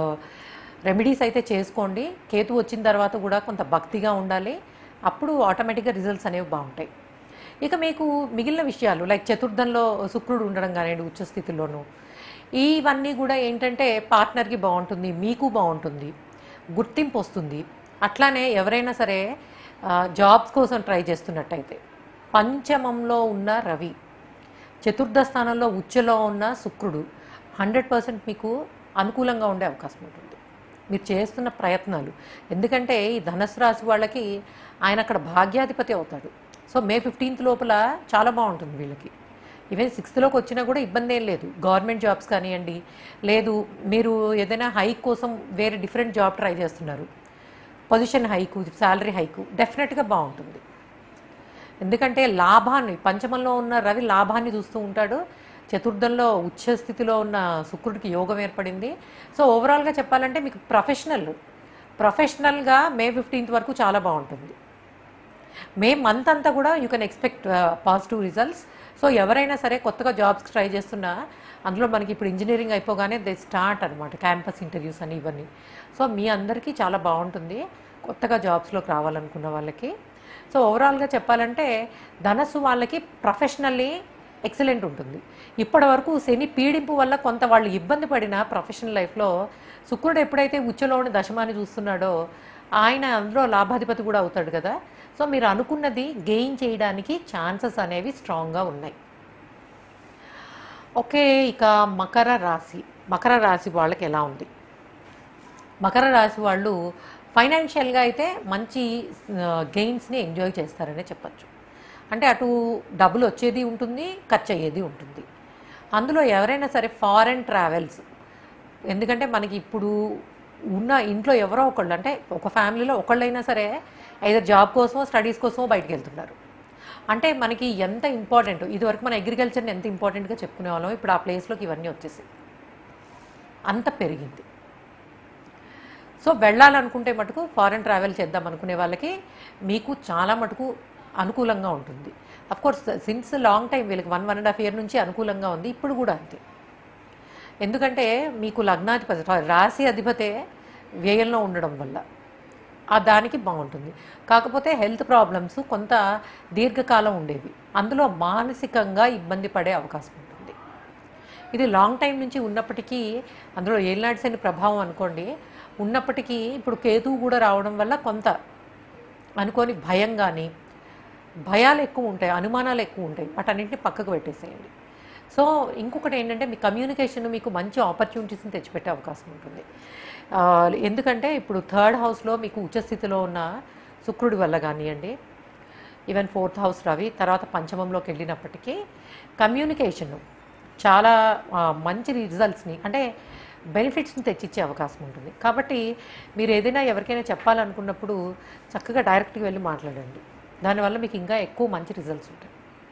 రెమెడీస్ అయితే చేసుకోండి కేతు వచ్చిన తర్వాత కూడా కొంత భక్తిగా ఉండాలి అప్పుడు ఆటోమేటిక్గా రిజల్ట్స్ అనేవి బాగుంటాయి ఇక మీకు మిగిలిన విషయాలు లైక్ చతుర్థంలో శుక్రుడు ఉండడం కానివ్వండి ఉచ్చ స్థితిలోను ఇవన్నీ కూడా ఏంటంటే పార్ట్నర్కి బాగుంటుంది మీకు బాగుంటుంది గుర్తింపు వస్తుంది అట్లానే ఎవరైనా సరే ఆ, జాబ్స్ కోసం ట్రై చేస్తున్నట్టయితే పంచమంలో ఉన్న రవి చతుర్థ స్థానంలో ఉచ్చలో ఉన్న శుక్రుడు హండ్రెడ్ పర్సెంట్ మీకు అనుకూలంగా ఉండే అవకాశం ఉంటుంది మీరు చేస్తున్న ప్రయత్నాలు ఎందుకంటే ఈ ధనస్సు రాశి వాళ్ళకి ఆయన అక్కడ భాగ్యాధిపతి అవుతాడు సో మే ఫిఫ్టీన్త్ లోపల చాలా బాగుంటుంది వీళ్ళకి ఈవెన్ సిక్స్త్లోకి వచ్చినా కూడా ఇబ్బంది ఏం లేదు గవర్నమెంట్ జాబ్స్ కానివ్వండి లేదు మీరు ఏదైనా హైక్ కోసం వేరే డిఫరెంట్ జాబ్ ట్రై చేస్తున్నారు పొజిషన్ హైకు శాలరీ హైకు డెఫినెట్గా బాగుంటుంది ఎందుకంటే లాభాన్ని పంచమంలో ఉన్న రవి లాభాన్ని చూస్తూ ఉంటాడు చతుర్థంలో ఉచ్చ స్థితిలో ఉన్న శుక్రుడికి యోగం ఏర్పడింది సో ఓవరాల్గా చెప్పాలంటే మీకు ప్రొఫెషనల్ ప్రొఫెషనల్గా మే ఫిఫ్టీన్త్ వరకు చాలా బాగుంటుంది మే మంత్ అంతా కూడా you can expect positive results so ఎవరైనా సరే కొత్తగా జాబ్స్కి ట్రై చేస్తున్నా అందులో మనకి ఇప్పుడు ఇంజనీరింగ్ అయిపోగానే దే స్టార్ట్ అనమాట క్యాంపస్ ఇంటర్వ్యూస్ అని ఇవన్నీ సో మీ అందరికీ చాలా బాగుంటుంది కొత్తగా జాబ్స్లోకి రావాలనుకున్న వాళ్ళకి సో ఓవరాల్గా చెప్పాలంటే ధనస్సు వాళ్ళకి ప్రొఫెషనల్లీ ఎక్సలెంట్ ఉంటుంది ఇప్పటి వరకు శని పీడింపు వల్ల కొంత వాళ్ళు ఇబ్బంది పడిన ప్రొఫెషనల్ లైఫ్లో శుక్రుడు ఎప్పుడైతే ఉచ్చలోని దశమాన్ని చూస్తున్నాడో ఆయన అందులో లాభాధిపతి కూడా అవుతాడు కదా సో మీరు అనుకున్నది గెయిన్ చేయడానికి ఛాన్సెస్ అనేవి స్ట్రాంగ్గా ఉన్నాయి ఓకే ఇక మకర రాశి మకర రాశి వాళ్ళకి ఎలా ఉంది మకర రాశి వాళ్ళు ఫైనాన్షియల్గా అయితే మంచి గెయిన్స్ని ఎంజాయ్ చేస్తారనే చెప్పచ్చు అంటే అటు డబ్బులు వచ్చేది ఉంటుంది ఖర్చు అయ్యేది ఉంటుంది అందులో ఎవరైనా సరే ఫారెన్ ట్రావెల్స్ ఎందుకంటే మనకి ఇప్పుడు ఉన్న ఇంట్లో ఎవరో ఒకళ్ళు అంటే ఒక ఫ్యామిలీలో ఒకళ్ళైనా సరే ఐదర్ జాబ్ కోసమో స్టడీస్ కోసమో బయటకు వెళ్తున్నారు అంటే మనకి ఎంత ఇంపార్టెంట్ ఇదివరకు మన అగ్రికల్చర్ని ఎంత ఇంపార్టెంట్గా చెప్పుకునే వాళ్ళం ఇప్పుడు ఆ ప్లేస్లోకి ఇవన్నీ వచ్చేసాయి అంత పెరిగింది సో వెళ్ళాలనుకుంటే మటుకు ఫారెన్ ట్రావెల్ చేద్దాం అనుకునే వాళ్ళకి మీకు చాలా మటుకు అనుకూలంగా ఉంటుంది of course since long time వీళ్ళకి one one and half year నుంచి అనుకూలంగా ఉంది ఇప్పుడు కూడా అంతే ఎందుకంటే మీకు లగ్నాధిపతి రాశి అధిపతే వ్యయంలో ఉండడం వల్ల ఆ దానికి బాగుంటుంది కాకపోతే హెల్త్ ప్రాబ్లమ్స్ కొంత దీర్ఘకాలం ఉండేవి అందులో మానసికంగా ఇబ్బంది పడే అవకాశం ఉంటుంది ఇది లాంగ్ టైం నుంచి ఉన్నప్పటికీ అందులో ఏలినాటి శని ప్రభావం అనుకోండి ఉన్నప్పటికీ ఇప్పుడు కేతువు కూడా రావడం వల్ల కొంత అనుకోని భయం కానీ భయాలు ఎక్కువ ఉంటాయి అనుమానాలు ఎక్కువ ఉంటాయి వాటన్నింటిని పక్కకు పెట్టేసేయండి సో ఇంకొకటి ఏంటంటే మీ కమ్యూనికేషన్ మీకు మంచి ఆపర్చునిటీస్ని తెచ్చిపెట్టే అవకాశం ఉంటుంది ఆ, ఎందుకంటే ఇప్పుడు థర్డ్ హౌస్లో మీకు ఉచ్చస్థితిలో ఉన్న శుక్రుడి వల్ల కానివ్వండి ఈవెన్ ఫోర్త్ హౌస్ రవి తర్వాత పంచమంలోకి వెళ్ళినప్పటికీ కమ్యూనికేషన్ చాలా ఆ, మంచి రిజల్ట్స్ని అంటే బెనిఫిట్స్ని తెచ్చిచ్చే అవకాశం ఉంటుంది కాబట్టి మీరు ఏదైనా ఎవరికైనా చెప్పాలనుకున్నప్పుడు చక్కగా డైరెక్ట్గా వెళ్ళి మాట్లాడండి దానివల్ల మీకు ఇంకా ఎక్కువ మంచి రిజల్ట్స్ ఉంటాయి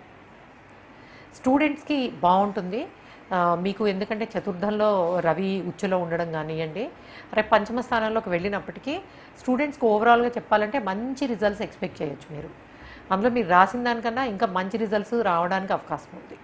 స్టూడెంట్స్కి బాగుంటుంది ఆ, మీకు ఎందుకంటే చతుర్థంలో రవి ఉచ్చులో ఉండడం కానివ్వండి రేపు పంచమ స్థానంలోకి వెళ్ళినప్పటికీ స్టూడెంట్స్కి ఓవరాల్గా చెప్పాలంటే మంచి రిజల్ట్స్ ఎక్స్పెక్ట్ చేయొచ్చు మీరు అందులో మీరు రాసిన దానికన్నా ఇంకా మంచి రిజల్ట్స్ రావడానికి అవకాశం ఉంది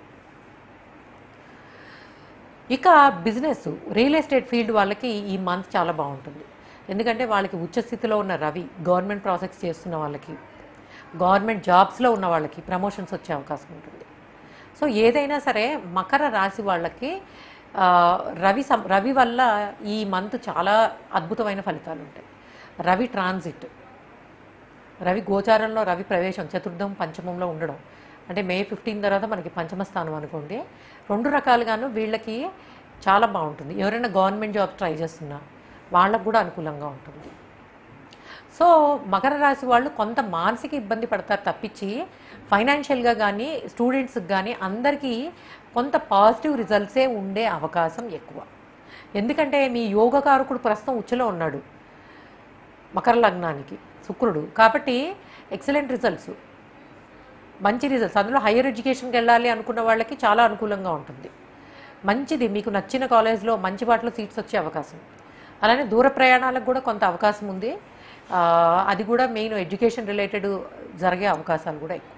ఇక బిజినెస్ రియల్ ఎస్టేట్ ఫీల్డ్ వాళ్ళకి ఈ మంత్ చాలా బాగుంటుంది ఎందుకంటే వాళ్ళకి ఉచ్చ స్థితిలో ఉన్న రవి గవర్నమెంట్ ప్రాజెక్ట్స్ చేస్తున్న వాళ్ళకి గవర్నమెంట్ జాబ్స్లో ఉన్న వాళ్ళకి ప్రమోషన్స్ వచ్చే అవకాశం ఉంటుంది సో ఏదైనా సరే మకర రాశి వాళ్ళకి ఆ, రవి సం రవి వల్ల ఈ మంత్ చాలా అద్భుతమైన ఫలితాలు ఉంటాయి రవి ట్రాన్సిట్ రవి గోచారంలో రవి ప్రవేశం చతుర్థం పంచమంలో ఉండడం అంటే మే ఫిఫ్టీన్ తర్వాత మనకి పంచమ స్థానం అనుకోండి రెండు రకాలుగాను వీళ్ళకి చాలా బాగుంటుంది ఎవరైనా గవర్నమెంట్ జాబ్ ట్రై చేస్తున్నా వాళ్ళకు కూడా అనుకూలంగా ఉంటుంది సో మకర రాశి వాళ్ళు కొంత మానసిక ఇబ్బంది పడతారు తప్పించి ఫైనాన్షియల్గా కానీ స్టూడెంట్స్కి కానీ అందరికీ కొంత పాజిటివ్ రిజల్ట్సే ఉండే అవకాశం ఎక్కువ ఎందుకంటే మీ యోగకారకుడు ప్రస్తుతం ఉచ్చులో ఉన్నాడు మకర లగ్నానికి శుక్రుడు కాబట్టి ఎక్సలెంట్ రిజల్ట్స్ మంచి రిజల్ట్స్ అందులో హైయర్ ఎడ్యుకేషన్కి వెళ్ళాలి అనుకున్న వాళ్ళకి చాలా అనుకూలంగా ఉంటుంది మంచిది మీకు నచ్చిన కాలేజ్లో మంచి వాటిలో సీట్స్ వచ్చే అవకాశం అలానే దూర ప్రయాణాలకు కూడా కొంత అవకాశం ఉంది ఆ, అది కూడా మెయిన్ ఎడ్యుకేషన్ రిలేటెడ్ జరిగే అవకాశాలు కూడా ఎక్కువ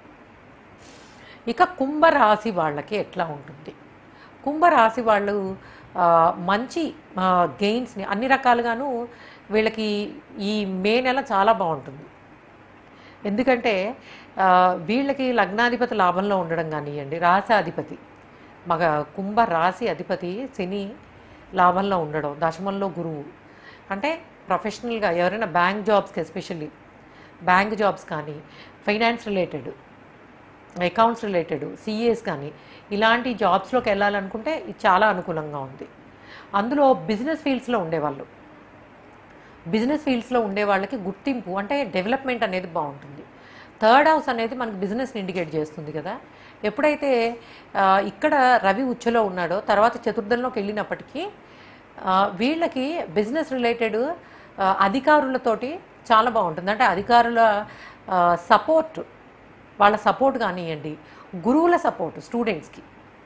ఇక కుంభరాశి వాళ్ళకి ఎట్లా ఉంటుంది కుంభరాశి వాళ్ళు ఆ, మంచి గెయిన్స్ని అన్ని రకాలుగాను వీళ్ళకి ఈ మే నెల చాలా బాగుంటుంది ఎందుకంటే ఆ, వీళ్ళకి లగ్నాధిపతి లాభంలో ఉండడం కానివ్వండి రాశాధిపతి మగ కుంభ రాశి అధిపతి శని లాభంలో ఉండడం దశమంలో గురువు అంటే ప్రొఫెషనల్గా ఎవరైనా బ్యాంక్ జాబ్స్కి ఎస్పెషల్లీ బ్యాంక్ జాబ్స్ కానీ finance related accounts related CAs కానీ ఇలాంటి జాబ్స్లోకి వెళ్ళాలనుకుంటే ఇది చాలా అనుకూలంగా ఉంది అందులో బిజినెస్ ఫీల్డ్స్లో ఉండేవాళ్ళు బిజినెస్ ఫీల్డ్స్లో ఉండే వాళ్ళకి గుర్తింపు అంటే డెవలప్మెంట్ అనేది బాగుంటుంది థర్డ్ హౌస్ అనేది మనకు బిజినెస్ని ఇండికేట్ చేస్తుంది కదా ఎప్పుడైతే ఆ, ఇక్కడ రవి ఉచ్చలో ఉన్నాడో తర్వాత చతుర్థంలోకి వెళ్ళినప్పటికీ ఆ, వీళ్ళకి బిజినెస్ రిలేటెడ్ అధికారులతోటి చాలా బాగుంటుంది అంటే అధికారుల సపోర్ట్ వాళ్ళ సపోర్ట్ కానివ్వండి గురువుల సపోర్ట్ స్టూడెంట్స్కి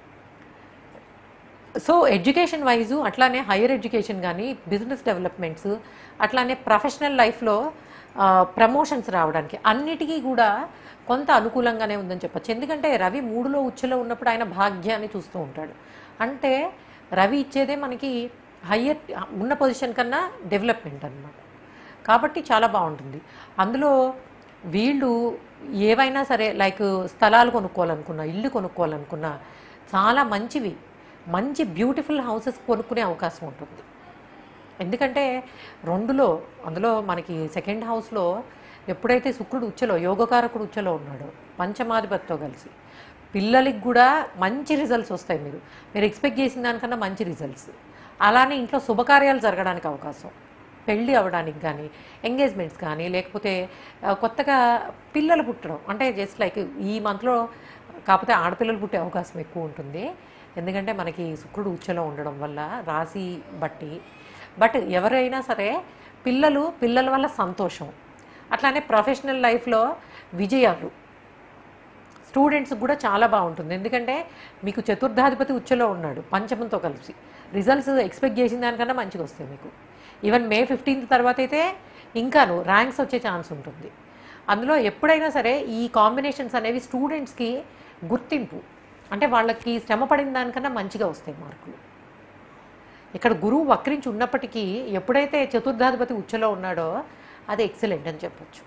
సో ఎడ్యుకేషన్ వైజు అట్లానే హైయర్ ఎడ్యుకేషన్ కానీ బిజినెస్ డెవలప్మెంట్స్ అట్లానే ప్రొఫెషనల్ లైఫ్లో ప్రమోషన్స్ రావడానికి అన్నిటికీ కూడా కొంత అనుకూలంగానే ఉందని చెప్పచ్చు ఎందుకంటే రవి మూడులో ఉచ్చులో ఉన్నప్పుడు ఆయన భాగ్యాన్ని చూస్తూ ఉంటాడు అంటే రవి ఇచ్చేదే మనకి హయ్యర్ ఉన్న పొజిషన్ కన్నా డెవలప్మెంట్ అన్నమాట కాబట్టి చాలా బాగుంటుంది అందులో వీళ్ళు ఏవైనా సరే లైక్ స్థలాలు కొనుక్కోవాలనుకున్నా ఇల్లు కొనుక్కోవాలనుకున్నా చాలా మంచివి మంచి బ్యూటిఫుల్ హౌసెస్ కొనుక్కునే అవకాశం ఉంటుంది ఎందుకంటే రెండులో అందులో మనకి సెకండ్ హౌస్లో ఎప్పుడైతే శుక్రుడు ఉచ్చలో యోగకారకుడు ఉచ్చలో ఉన్నాడో పంచమాధిపతితో కలిసి పిల్లలకి కూడా మంచి రిజల్ట్స్ వస్తాయి మీరు మీరు ఎక్స్పెక్ట్ చేసిన దానికన్నా మంచి రిజల్ట్స్ అలానే ఇంట్లో శుభకార్యాలు జరగడానికి అవకాశం పెళ్ళి అవ్వడానికి కానీ ఎంగేజ్మెంట్స్ కానీ లేకపోతే ఆ, కొత్తగా పిల్లలు పుట్టడం అంటే జస్ట్ లైక్ ఈ మంత్లో కాకపోతే ఆడపిల్లలు పుట్టే అవకాశం ఎక్కువ ఉంటుంది ఎందుకంటే మనకి శుక్రుడు ఉచ్చలో ఉండడం వల్ల రాశి బట్టి బట్ ఎవరైనా సరే పిల్లలు పిల్లల వల్ల సంతోషం అట్లానే ప్రొఫెషనల్ లైఫ్లో విజయాలు స్టూడెంట్స్ కూడా చాలా బాగుంటుంది ఎందుకంటే మీకు చతుర్థాధిపతి ఉచ్చలో ఉన్నాడు పంచమంతో కలిసి రిజల్ట్స్ ఎక్స్పెక్ట్ చేసిన దానికన్నా మంచిగా వస్తాయి మీకు ఈవెన్ మే ఫిఫ్టీన్త్ తర్వాత అయితే ఇంకాను ర్యాంక్స్ వచ్చే ఛాన్స్ ఉంటుంది అందులో ఎప్పుడైనా సరే ఈ కాంబినేషన్స్ అనేవి స్టూడెంట్స్కి గుర్తింపు అంటే వాళ్ళకి శ్రమ పడిన దానికన్నా మంచిగా వస్తాయి మార్కులు ఇక్కడ గురువు వక్రించి ఉన్నప్పటికీ ఎప్పుడైతే చతుర్థాధిపతి ఉచ్చలో ఉన్నాడో అది ఎక్సలెంట్ అని చెప్పొచ్చు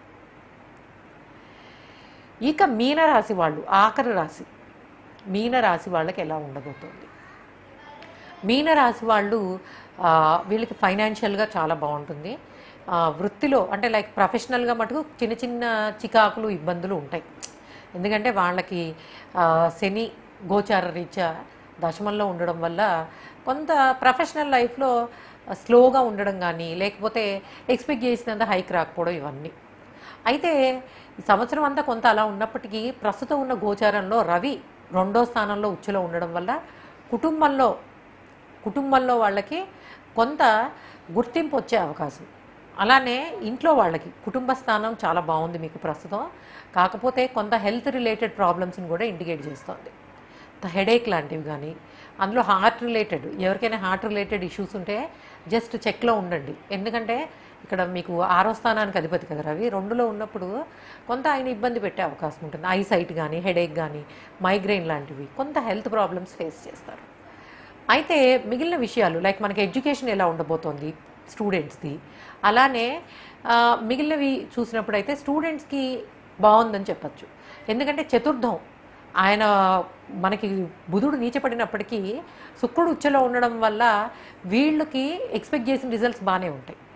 ఇక మీనరాశి వాళ్ళు ఆఖరి రాశి మీనరాశి వాళ్ళకి ఎలా ఉండబోతోంది మీనరాశి వాళ్ళు ఆ, వీళ్ళకి ఫైనాన్షియల్గా చాలా బాగుంటుంది ఆ, వృత్తిలో అంటే లైక్ ప్రొఫెషనల్గా మటుకు చిన్న చిన్న చికాకులు ఇబ్బందులు ఉంటాయి ఎందుకంటే వాళ్ళకి ఆ, శని గోచార రీత్యా దశమంలో ఉండడం వల్ల కొంత ప్రొఫెషనల్ లైఫ్లో స్లోగా ఉండడం కానీ లేకపోతే ఎక్స్పెక్ట్ చేసినంత హైక్ రాకపోవడం ఇవన్నీ అయితే ఈ సంవత్సరం అంతా కొంత అలా ఉన్నప్పటికీ ప్రస్తుతం ఉన్న గోచారంలో రవి రెండో స్థానంలో ఉచ్చులో ఉండడం వల్ల కుటుంబంలో కుటుంబంలో వాళ్ళకి కొంత గుర్తింపు వచ్చే అవకాశం అలానే ఇంట్లో వాళ్ళకి కుటుంబ స్థానం చాలా బాగుంది మీకు ప్రస్తుతం కాకపోతే కొంత హెల్త్ రిలేటెడ్ ప్రాబ్లమ్స్ని కూడా ఇండికేట్ చేస్తుంది హెడేక్ లాంటివి కానీ అందులో హార్ట్ రిలేటెడ్ ఎవరికైనా హార్ట్ రిలేటెడ్ ఇష్యూస్ ఉంటే జస్ట్ చెక్లో ఉండండి ఎందుకంటే ఇక్కడ మీకు ఆరో స్థానానికి అధిపతి కదా రవి రెండులో ఉన్నప్పుడు కొంత ఆయన ఇబ్బంది పెట్టే అవకాశం ఉంటుంది ఐ సైట్ కానీ హెడేక్ కానీ మైగ్రెయిన్ లాంటివి కొంత హెల్త్ ప్రాబ్లమ్స్ ఫేస్ చేస్తారు అయితే మిగిలిన విషయాలు లైక్ మనకి ఎడ్యుకేషన్ ఎలా ఉండబోతోంది స్టూడెంట్స్ది అలానే ఆ, మిగిలినవి చూసినప్పుడు అయితే స్టూడెంట్స్కి బాగుందని చెప్పచ్చు ఎందుకంటే చతుర్థం ఆయన మనకి బుధుడు నీచపడినప్పటికీ శుక్రుడు ఉచ్చలో ఉండడం వల్ల వీళ్ళకి ఎక్స్పెక్ట్ చేసిన రిజల్ట్స్ బాగానే ఉంటాయి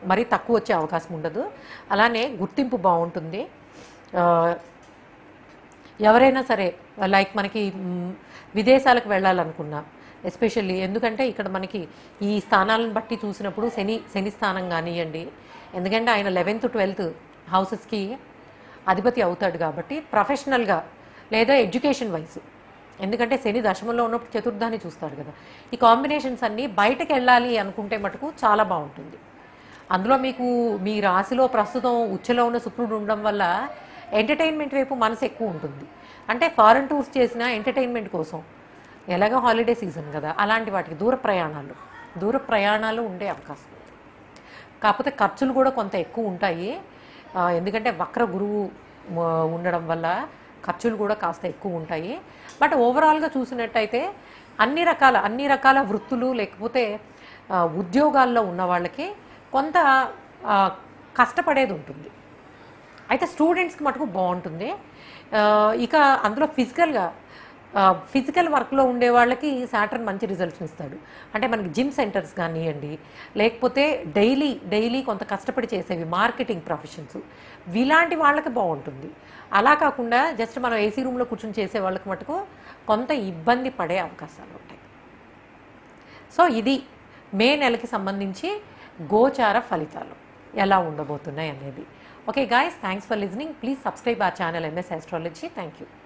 మరీ తక్కువ వచ్చే అవకాశం ఉండదు అలానే గుర్తింపు బాగుంటుంది ఆ, ఎవరైనా సరే లైక్ మనకి మ్, విదేశాలకు వెళ్ళాలనుకున్నా ఎస్పెషల్లీ ఎందుకంటే ఇక్కడ మనకి ఈ స్థానాలను బట్టి చూసినప్పుడు శని శని స్థానం కానివ్వండి ఎందుకంటే ఆయన లెవెన్త్ ట్వెల్త్ హౌసెస్కి అధిపతి అవుతాడు కాబట్టి ప్రొఫెషనల్గా లేదా ఎడ్యుకేషన్ వైజ్ ఎందుకంటే శని దశమంలో ఉన్నప్పుడు చతుర్థాన్ని చూస్తాడు కదా ఈ కాంబినేషన్స్ అన్నీ బయటకు వెళ్ళాలి అనుకుంటే మటుకు చాలా బాగుంటుంది అందులో మీకు మీ రాశిలో ప్రస్తుతం ఉచ్చలో ఉన్న శుక్రుడు ఉండడం వల్ల ఎంటర్టైన్మెంట్ వైపు మనసు ఎక్కువ ఉంటుంది అంటే ఫారెన్ టూర్స్ చేసిన ఎంటర్టైన్మెంట్ కోసం ఎలాగో హాలిడే సీజన్ కదా అలాంటి వాటికి దూర ప్రయాణాలు దూర ప్రయాణాలు ఉండే అవకాశం ఉంది కాకపోతే ఖర్చులు కూడా కొంత ఎక్కువ ఉంటాయి ఆ, ఎందుకంటే వక్ర గురువు మ, ఉండడం వల్ల ఖర్చులు కూడా కాస్త ఎక్కువ ఉంటాయి బట్ ఓవరాల్గా చూసినట్టయితే అన్ని రకాల అన్ని రకాల వృత్తులు లేకపోతే ఆ, ఉద్యోగాల్లో ఉన్న వాళ్ళకి కొంత ఆ, కష్టపడేది ఉంటుంది అయితే స్టూడెంట్స్కి మటుకు బాగుంటుంది ఆ, ఇక అందులో ఫిజికల్గా ఫిజికల్ వర్క్లో ఉండే వాళ్ళకి సాటర్న్ మంచి రిజల్ట్స్ ఇస్తాడు అంటే మనకి జిమ్ సెంటర్స్ కానివ్వండి లేకపోతే డైలీ డైలీ కొంత కష్టపడి చేసేవి మార్కెటింగ్ ప్రొఫెషన్స్ ఇలాంటి వాళ్ళకి బాగుంటుంది అలా కాకుండా జస్ట్ మనం ఏసీ రూమ్లో కూర్చొని చేసే వాళ్ళకి మటుకు కొంత ఇబ్బంది పడే అవకాశాలు ఉంటాయి సో ఇది మే నెలకి సంబంధించి గోచార ఫలితాలు ఎలా ఉండబోతున్నాయి అనేది okay guys thanks for listening please subscribe uh channel MS astrology thank you